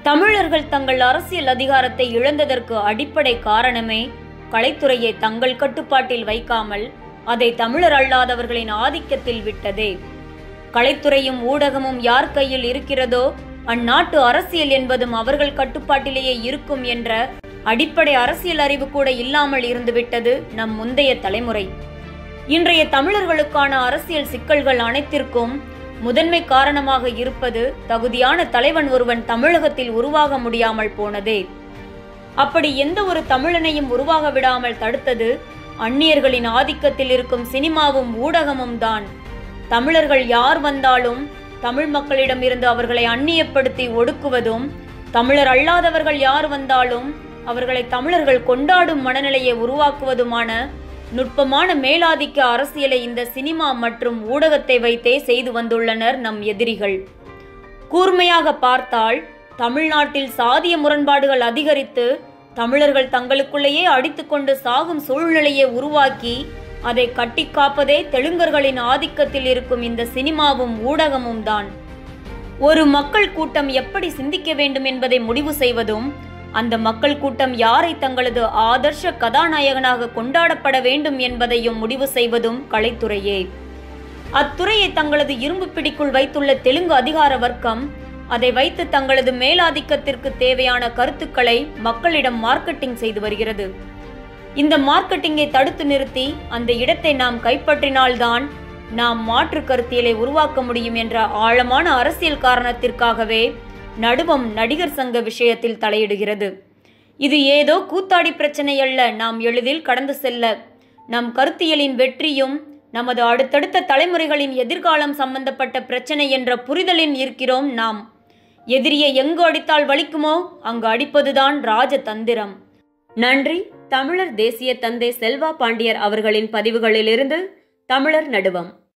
தமிழர்கள் தங்கள் அரசியல் அதிகாரத்தை இழந்ததற்கு அடிப்படை காரணமே கலைத்துறையை தங்கள் கட்டுப்பாட்டில் வைக்காமல் அதை தமிழர் அல்லாதவர்களின் ஆதிக்கத்தில் விட்டதே கலைத்துறையும் ஊடகமும் யார் கையில் இருக்கிறதோ அந்நாட்டு அரசியல் என்பதும் அவர்கள் கட்டுப்பாட்டிலேயே இருக்கும் என்ற அடிப்படை அரசியல் அறிவு கூட இல்லாமல் இருந்துவிட்டது நம் முந்தைய தலைமுறை இன்றைய தமிழர்களுக்கான அரசியல் சிக்கல்கள் அனைத்திற்கும் முதன்மை காரணமாக இருப்பது தகுதியான தலைவன் ஒருவன் தமிழகத்தில் உருவாக முடியாமல் போனதே அப்படி எந்த ஒரு தமிழனையும் உருவாக விடாமல் தடுத்தது அந்நியர்களின் ஆதிக்கத்தில் இருக்கும் சினிமாவும் ஊடகமும் தான் தமிழர்கள் யார் வந்தாலும் தமிழ் மக்களிடம் இருந்து அவர்களை அந்நியப்படுத்தி ஒடுக்குவதும் தமிழர் அல்லாதவர்கள் யார் வந்தாலும் அவர்களை தமிழர்கள் கொண்டாடும் மனநிலையை உருவாக்குவதுமான நுட்பமான மேலாதிக்க அரசியலை இந்த சினிமா மற்றும் ஊடகத்தை வைத்தே செய்து வந்துள்ளனர் நம் எதிரிகள் கூர்மையாக பார்த்தால் தமிழ்நாட்டில் சாதிய முரண்பாடுகள் அதிகரித்து தமிழர்கள் தங்களுக்குள்ளேயே அடித்துக்கொண்டு சாகும் சூழ்நிலையை உருவாக்கி அதை கட்டி காப்பதே தெலுங்கர்களின் ஆதிக்கத்தில் இருக்கும் இந்த சினிமாவும் ஊடகமும் தான் ஒரு மக்கள் கூட்டம் எப்படி சிந்திக்க வேண்டும் என்பதை முடிவு செய்வதும் அந்த மக்கள் கூட்டம் யாரை தங்களது ஆதர்ஷ கதாநாயகனாக கொண்டாடப்பட வேண்டும் என்பதையும் முடிவு செய்வதும் கலைத்துறையே அத்துறையை தங்களது இரும்பு பிடிக்குள் வைத்துள்ள தெலுங்கு அதிகார வர்க்கம் அதை வைத்து தங்களது மேலாதிக்கத்திற்கு தேவையான கருத்துக்களை மக்களிடம் மார்க்கெட்டிங் செய்து வருகிறது இந்த மார்க்கெட்டிங்கை தடுத்து நிறுத்தி அந்த இடத்தை நாம் கைப்பற்றினால்தான் நாம் மாற்று கருத்தியலை உருவாக்க முடியும் என்ற ஆழமான அரசியல் காரணத்திற்காகவே நடுவம் நடிகர் சங்க விஷயத்தில் தலையிடுகிறது இது ஏதோ கூத்தாடி பிரச்சனை அல்ல நாம் எளிதில் கடந்து செல்ல நம் கருத்தியலின் வெற்றியும் நமது அடுத்தடுத்த தலைமுறைகளின் எதிர்காலம் சம்பந்தப்பட்ட பிரச்சனை என்ற புரிதலில் இருக்கிறோம் நாம் எதிரியை எங்கு அடித்தால் வலிக்குமோ அங்கு அடிப்பதுதான் ராஜதந்திரம் நன்றி தமிழர் தேசிய தந்தை செல்வா பாண்டியர் அவர்களின் பதிவுகளிலிருந்து தமிழர் நடுவம்